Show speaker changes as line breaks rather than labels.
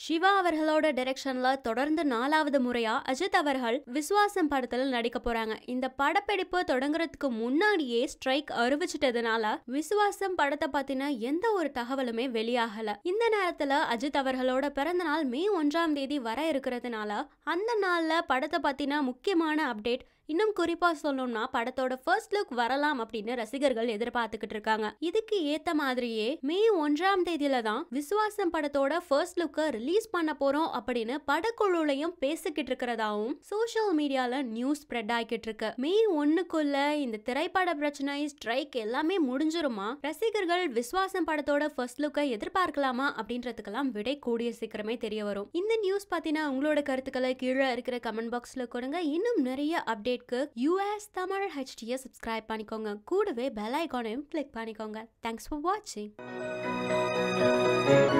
சிவா அவர்களோட டைரக்ஷன்ல தொடர்ந்து நாலாவது முறையா அஜித் அவர்கள் விசுவாசம் படத்துல நடிக்க போறாங்க இந்த படப்பிடிப்பு தொடங்குறதுக்கு முன்னாடியே ஸ்ட்ரைக் அறிவிச்சிட்டதுனால விசுவாசம் படத்தை பத்தின எந்த ஒரு தகவலுமே வெளியாகல இந்த நேரத்துல அஜித் அவர்களோட பிறந்த நாள் மே ஒன்றாம் தேதி வர இருக்கிறதுனால அந்த நாள்ல படத்தை பத்தின முக்கியமான அப்டேட் இன்னும் குறிப்பா சொல்லணும்னா படத்தோட ஃபர்ஸ்ட் லுக் வரலாம் அப்படின்னு ரசிகர்கள் எதிர்பார்த்துக்கிட்டு இருக்காங்க இதுக்கு ஏத்த மாதிரியே மே ஒன்றாம் தேதியில தான் விசுவாசம் படத்தோட ஃபர்ஸ்ட் லுக்கை ரிலீஸ் பண்ண போறோம் அப்படின்னு படக்குழுலையும் பேசிக்கிட்டு இருக்கிறதாவும் சோஷியல் மீடியால நியூஸ் ஸ்ப்ரெட் ஆகிக்கிட்டு இருக்கு மே ஒன்னுக்குள்ள இந்த திரைப்பட பிரச்சனை ஸ்ட்ரைக் எல்லாமே முடிஞ்சிருமா ரசிகர்கள் விசுவாசம் படத்தோட ஃபர்ஸ்ட் லுக்கை எதிர்பார்க்கலாமா அப்படின்றதுக்கெல்லாம் விடை கூடிய சீக்கிரமே தெரிய வரும் இந்த நியூஸ் பத்தின உங்களோட கருத்துக்களை கீழே இருக்கிற கமெண்ட் பாக்ஸ்ல கொடுங்க இன்னும் நிறைய அப்டேட்க்கு யூஎஸ் தமிழ் ஹெச்டியை சப்ஸ்கிரைப் பண்ணிக்கோங்க கூடவே பெல் ஐக்கானையும் கிளிக் பண்ணிக்கோங்க தேங்க்ஸ் ஃபார் வாட்சிங்